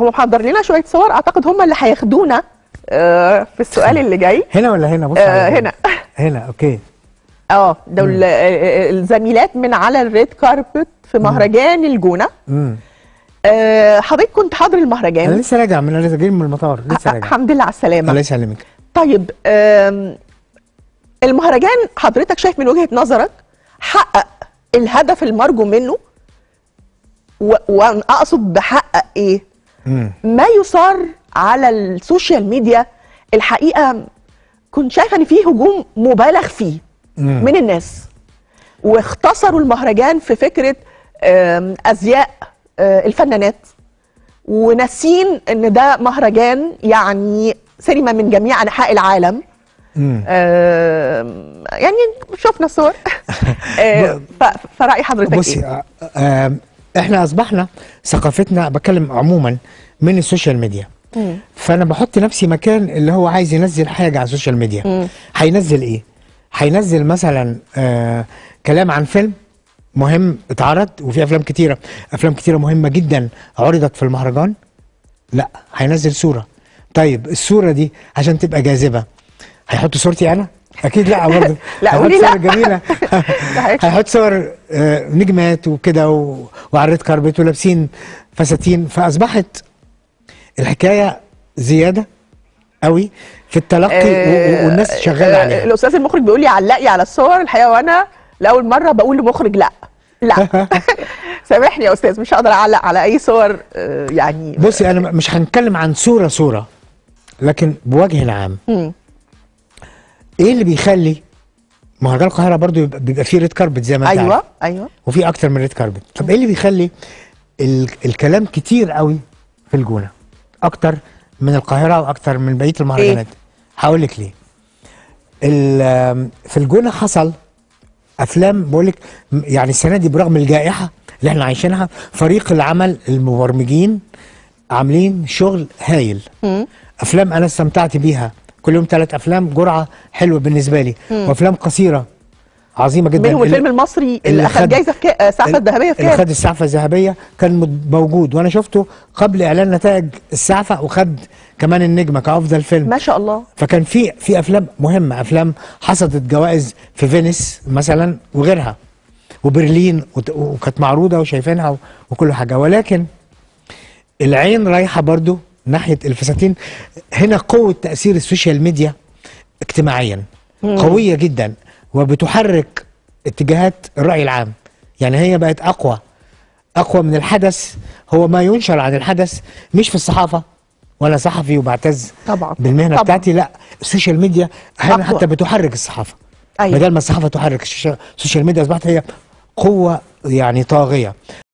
هو محضر لنا شويه صور اعتقد هم اللي هياخدونا آه، في السؤال اللي جاي هنا ولا هنا بص آه، على هنا. هنا اوكي اه دول آه، الزميلات من على الريد كاربت في مهرجان الجونه امم آه، حضرتك كنت حاضر انا المهرجان لسه راجع من لسه جاي من المطار لسه راجع الحمد لله على السلامه الله يسلمك طيب آم، المهرجان حضرتك شايف من وجهة نظرك حقق الهدف المرجو منه و- وانا اقصد بحقق ايه امم ما يصار على السوشيال ميديا الحقيقة كنت شايفة ان فيه هجوم مبالغ فيه مم. من الناس واختصروا المهرجان في فكرة آم، ازياء آه، الفنانات وناسين ان ده مهرجان يعني سينما من جميع انحاء العالم امم آم، يعني شفنا الصور آه، ف- فرأي حضرتك بصي ايه؟ آه، آه، احنا اصبحنا ثقافتنا بتكلم عموما من السوشيال ميديا مم. فانا بحط نفسي مكان اللي هو عايز ينزل حاجه على السوشيال ميديا مم. هينزل ايه هينزل مثلا آه كلام عن فيلم مهم اتعرض وفي افلام كتيره افلام كتيره مهمه جدا عرضت في المهرجان لا هينزل صوره طيب الصوره دي عشان تبقى جاذبه هيحط صورتي انا اكيد لا برضه لا، هيحط قولي لا. صور جميله هيك. هيحط صور آه، نجمات وكده و- وعلى الريد كاربت ولابسين فساتين فاصبحت الحكايه زياده قوي في التلقي و- و- والناس شغاله آه، عليها الاستاذ المخرج بيقول لي علقي على الصور الحقيقه وانا لاول مره بقول لمخرج لا لا سامحني يا استاذ مش هقدر اعلق على اي صور آه، يعني بصي انا م- مش هنتكلم عن صوره صوره لكن بوجه عام مم. ايه اللي بيخلي مهرجان القاهره برضو يبقى, بيبقى فيه ريد كاربت زي ما انت ايوه عارف. ايوه وفي اكتر من ريد كاربت طب ايه اللي بيخلي ال الكلام كتير قوي في الجونه اكتر من القاهره واكتر من بقيه المهرجانات هقول لك ليه ال- آم، في الجونه حصل افلام بقول لك يعني السنه دي برغم الجائحه اللي احنا عايشينها فريق العمل المبرمجين عاملين شغل هايل مم. افلام انا استمتعت بيها كل يوم ثلاث افلام جرعه حلوه بالنسبه لي وافلام قصيره عظيمه جدا منهم اللي- الفيلم المصري اللي اللي اخذ خد- جايزه في كا- السعفه اللي الذهبيه في اللي خد كام السعفه الذهبيه كان مد- موجود وانا شفته قبل اعلان نتائج السعفه وخد كمان النجمه كافضل فيلم ما شاء الله فكان في في افلام مهمه افلام حصدت جوائز في فينيس مثلا وغيرها وبرلين وت- وكانت معروضه وشايفينها و- وكل حاجه ولكن العين رايحه برضو ناحيه الفساتين هنا قوه تاثير السوشيال ميديا اجتماعيا قويه جدا وبتحرك اتجاهات الراي العام يعني هي بقت اقوى اقوى من الحدث هو ما ينشر عن الحدث مش في الصحافه وانا صحفي وبعتز طبعا بالمهنه طبعا. بتاعتي لا السوشيال ميديا احيانا أقوى. حتى بتحرك الصحافه أيوة. بدل ما الصحافه تحرك الشاشة- السوشيال ميديا اصبحت هي قوه يعني طاغيه